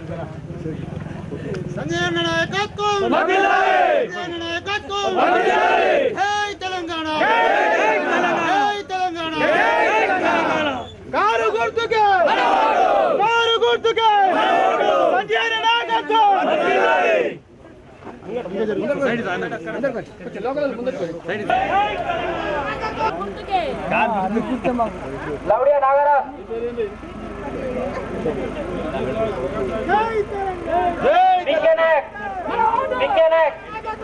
సంజయ్ అన్న నాయకత్వం సంజయ్ అన్న నాయకత్వం జై తెలంగాణ జై తెలంగాణ కారు గుర్తుకే కారు గుర్తుకే సంజయ్ అన్న నాయకత్వం లౌడియా నాగరా పికెనెక్ పికెనెక్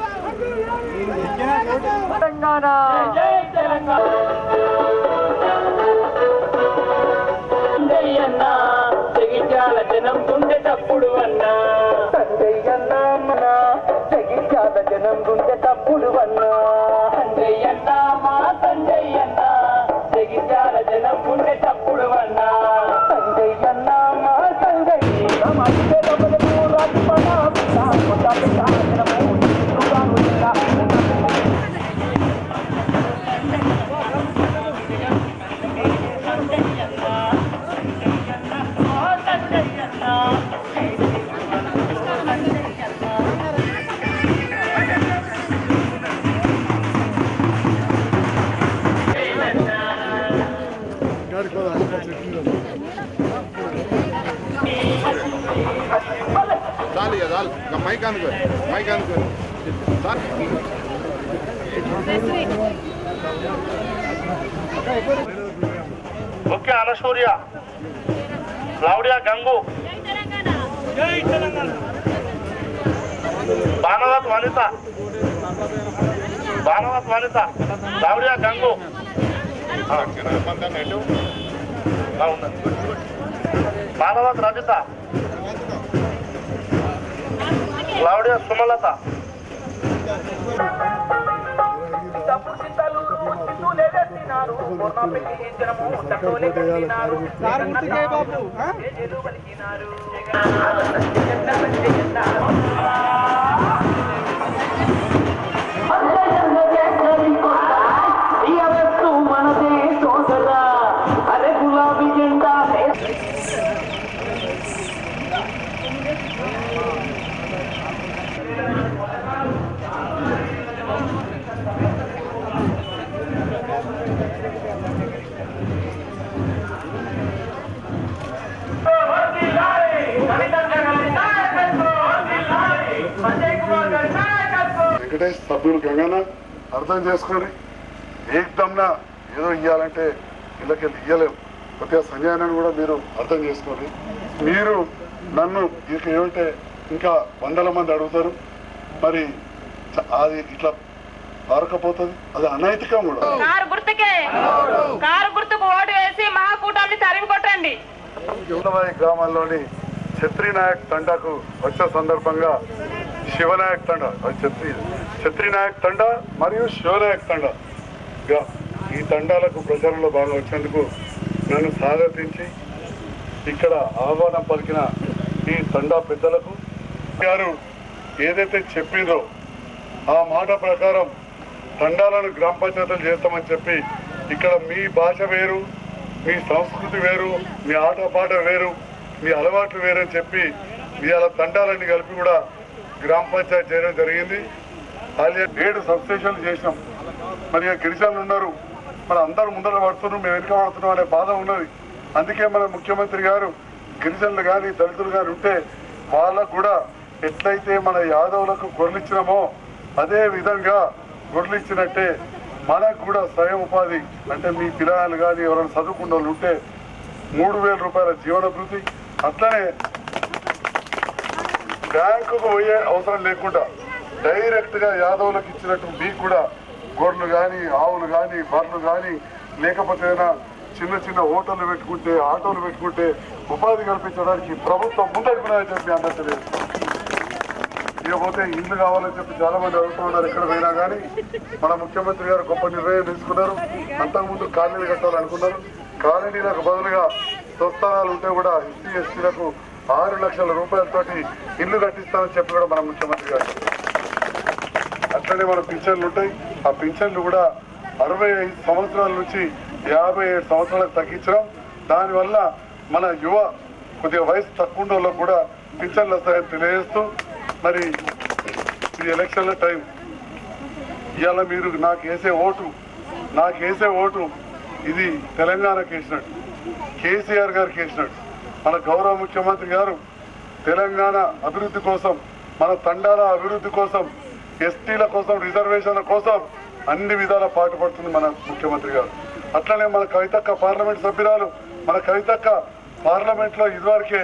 తెలంగాణ జై తెలంగాణ సంజయ్యన్న జగిత్యాల జనం గుండె తప్పుడు అన్నా సంజయ్యన్న మన జగిత్యాల జనం గుండె తప్పుడు అన్నా సంజయ్యన్న మా సంజయ్యన్న జగిత్యాల జనం గుండె తప్పుడు అన్నా సంజయ్యన్న మా సంజయ్య మా ఇద్దరు రాజపణ కొత్త పెద్ద జనము రుగాను జిల్లా చాలు ఇక చాలు ఇక మైక్ అనుకో మైక్ అనుకో చాలు ముఖ్య అనసూర్య క్లౌడియా గంగు బాణవత్ వనిత బాణవత్ వనిత క్లౌడియా గంగు ఆ, ఆ, ఉన్నది. బాణవత్ రజిత క్లౌడియా సుమలత తప్పుడు చింతలు చింతలే పెట్టినారు పూర్ణ పెళ్లి జనము తక్కువలే పెట్టినారు కారు గుర్తుకే బాబు ఆ? జేజేలు పలికినారు మనదే సోదరా అరే గులాబీ జెండా వెంకటేష్ సభ్యులు గంగన్న అర్థం చేసుకొని ఏకదంన ఏదో ఇయ్యాలంటే ఇళ్ళకి ఇయ్యలేము కొద్దిగా సంజయనని కూడా మీరు అర్థం చేసుకోండి మీరు నన్ను ఇక ఏమంటే ఇంకా వందల మంది అడుగుతారు మరి చ- అది ఇట్లా పారకపోతుంది అది అనైతికం కూడా కారు గుర్తుకే కారు గుర్తుకు ఓటు వేసి మా కూటమిని తరిమి కొట్టండి యువలవాయి గ్రామాల్లోని ఛత్రి నాయక్ తండాకు వచ్చే సందర్భంగా శివనాయక్ తండ అది ఛత్రి ఛత్రి నాయక్ తండ మరియు శివనాయక్ తండ గా ఈ తండాలకు ప్రచారంలో భాగంగా వచ్చినందుకు నన్ను స్వాగతించి ఇక్కడ ఆహ్వానం పలికిన ఈ తండా పెద్దలకు గారు ఏదైతే చెప్పిందో ఆ మాట ప్రకారం తండాలను గ్రామ పంచాయతీలు చేస్తామని చెప్పి ఇక్కడ మీ భాష వేరు మీ సంస్కృతి వేరు మీ ఆటపాట వేరు మీ అలవాట్లు వేరు అని చెప్పి ఇవాళ తండాలన్నీ కలిపి కూడా గ్రామ పంచాయతీ చేయడం జరిగింది అలాగే ఏడు సబ్స్టేషన్లు చేసినాం మరి ఇక గిరిజనులు ఉన్నారు మన అందరూ ముందర పడుతున్నాం మేము వెనుక పడుతున్నాం అనే బాధ ఉన్నది అందుకే మన ముఖ్యమంత్రి గారు గిరిజనులు కానీ దళితులు కానీ ఉంటే వాళ్ళకు కూడా ఎట్లయితే మన యాదవులకు గొర్రెలిచ్చినామో అదే విధంగా గొర్రెలిచ్చినట్టే మనకు కూడా స్వయం ఉపాధి అంటే మీ పిల్లలు కానీ ఎవరైనా చదువుకున్న వాళ్ళు ఉంటే మూడు వేల రూపాయల జీవన భృతి అట్లనే బ్యాంకుకు పోయే అవసరం లేకుండా డైరెక్ట్ గా యాదవులకు ఇచ్చినట్టు మీకు కూడా గొర్రెలు కానీ ఆవులు కానీ బర్రెలు కానీ లేకపోతే ఏదైనా చిన్న చిన్న హోటళ్లు పెట్టుకుంటే ఆటోలు పెట్టుకుంటే ఉపాధి కల్పించడానికి ప్రభుత్వం ముందడుగునని చెప్పి అందరూ తెలియదు ఇకపోతే ఇల్లు కావాలని చెప్పి చాలా మంది అడుగుతూ ఉన్నారు ఎక్కడ పోయినా కానీ మన ముఖ్యమంత్రి గారు గొప్ప నిర్ణయం తీసుకున్నారు అంతకుముందు కాలనీలు కట్టాలనుకున్నారు కాలనీలకు బదులుగా స్వస్థానాలు ఉంటే కూడా ఎస్సీ ఎస్టీలకు ఆరు లక్షల రూపాయలతోటి ఇల్లు కట్టిస్తామని చెప్పి కూడా మన ముఖ్యమంత్రి గారు అట్లనే మన పింఛన్లు ఉంటాయి ఆ పింఛన్లు కూడా అరవై ఐదు సంవత్సరాల నుంచి యాభై ఏడు సంవత్సరాలకు తగ్గించడం దానివల్ల మన యువ కొద్దిగా వయసు తక్కువ ఉన్న వాళ్ళకు కూడా పింఛన్లు వస్తాయని తెలియజేస్తూ మరి ఈ ఎలక్షన్ల టైం ఇవాళ మీరు నాకు వేసే ఓటు నాకు వేసే ఓటు ఇది తెలంగాణకి వేసినట్టు కేసీఆర్ గారికి వేసినట్టు మన గౌరవ ముఖ్యమంత్రి గారు తెలంగాణ అభివృద్ధి కోసం మన తండాల అభివృద్ధి కోసం ఎస్టీల కోసం రిజర్వేషన్ల కోసం అన్ని విధాల పాటుపడుతుంది మన ముఖ్యమంత్రి గారు అట్లనే మన కవితక్క పార్లమెంట్ సభ్యురాలు మన కవితక్క పార్లమెంట్ లో ఇదివరకే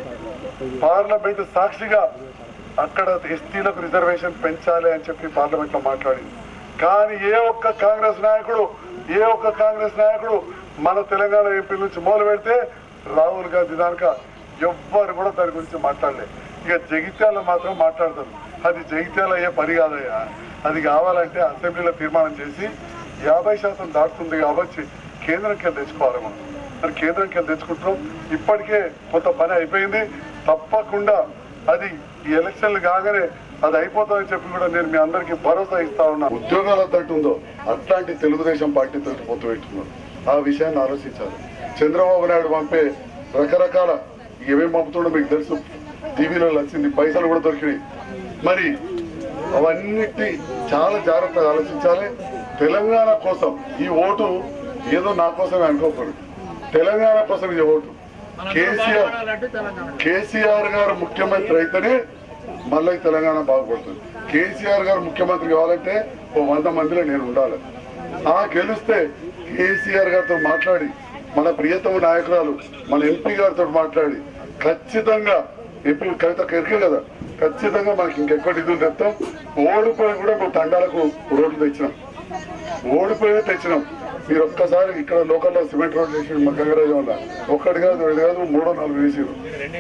పార్లమెంట్ సాక్షిగా అక్కడ ఎస్టీలకు రిజర్వేషన్ పెంచాలి అని చెప్పి పార్లమెంట్ లో మాట్లాడింది కానీ ఏ ఒక్క కాంగ్రెస్ నాయకుడు ఏ ఒక్క కాంగ్రెస్ నాయకుడు మన తెలంగాణ ఎంపీ నుంచి మొదలు పెడితే రాహుల్ గాంధీ దానిక ఎవ్వరు కూడా దాని గురించి మాట్లాడలేదు ఇక జగిత్యాల మాత్రం మాట్లాడతారు అది జగిత్యాల అయ్యే పని కాదయ్యా అది కావాలంటే అసెంబ్లీలో తీర్మానం చేసి యాభై శాతం దాటుతుంది కాబట్టి కేంద్రంకి వెళ్ళి తెచ్చుకోవాలి మనం మరి కేంద్రంకి వెళ్ళి తెచ్చుకుంటున్నాం ఇప్పటికే కొంత పని అయిపోయింది తప్పకుండా అది ఈ ఎలక్షన్లు కాగానే అది అయిపోతుందని చెప్పి కూడా నేను మీ అందరికీ భరోసా ఇస్తా ఉన్నా ఉద్యోగాలు తట్టు ఉందో అట్లాంటి తెలుగుదేశం పార్టీతో పొత్తు పెట్టుకున్నారు ఆ విషయాన్ని ఆలోచించాలి చంద్రబాబు నాయుడు పంపే రకరకాల ఏమేమి పంపుతుండో మీకు తెలుసు టీవీలో వచ్చింది పైసలు కూడా దొరికినాయి మరి అవన్నిటి చాలా జాగ్రత్తగా ఆలోచించాలి తెలంగాణ కోసం ఈ ఓటు ఏదో నా కోసమే అనుకోకూడదు తెలంగాణ కోసం ఇది ఓటు కేసీఆర్ కేసీఆర్ గారు ముఖ్యమంత్రి అయితేనే మళ్ళీ తెలంగాణ బాగుపడుతుంది కేసీఆర్ గారు ముఖ్యమంత్రి కావాలంటే ఓ వంద మందిలో నేను ఉండాలి ఆ గెలిస్తే కేసీఆర్ గారితో మాట్లాడి మన ప్రియతమ నాయకురాలు మన ఎంపీ గారితో మాట్లాడి ఖచ్చితంగా ఎంపీ కవిత కెరికే కదా ఖచ్చితంగా మనకి ఇంకెక్కడ నిధులు తెస్తాం ఓడిపోయి కూడా మేము తండాలకు రోడ్లు తెచ్చినాం ఓడిపోయి తెచ్చినాం మీరు ఒక్కసారి ఇక్కడ లోకల్లో సిమెంట్ రోడ్ చేసి మా గంగరాజు వల్ల ఒక్కటి కాదు రెండు కాదు మూడో నాలుగు వేసారు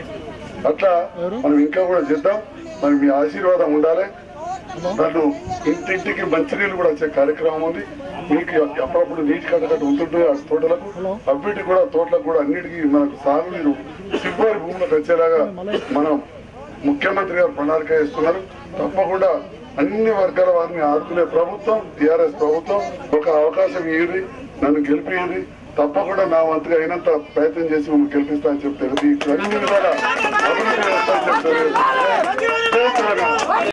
అట్లా మనం ఇంకా కూడా చేద్దాం మరి మీ ఆశీర్వాదం ఉండాలి నన్ను ఇంటింటికి మంచినీళ్ళు కూడా వచ్చే కార్యక్రమం ఉంది మీకు అప్పుడప్పుడు నీటి కట్టకట్టు ఉంటుంటుంది ఆ తోటలకు అవిటి కూడా తోటలకు కూడా అన్నిటికీ మనకు సాగునీరు సిబ్బరి భూములకు వచ్చేలాగా మనం ముఖ్యమంత్రి గారు ప్రణాళిక చేస్తున్నారు తప్పకుండా అన్ని వర్గాల వారిని ఆదుకునే ప్రభుత్వం టిఆర్ఎస్ ప్రభుత్వం ఒక అవకాశం ఇయ్యండి నన్ను గెలిపియండి తప్పకుండా నా వంతుగా అయినంత ప్రయత్నం చేసి మిమ్మల్ని గెలిపిస్తా అని చెప్పి తెలియదు అన్ని విధాలా అభివృద్ధి చేస్తా అని చెప్పి తెలియజేస్తున్నాను. జై తెలంగాణ.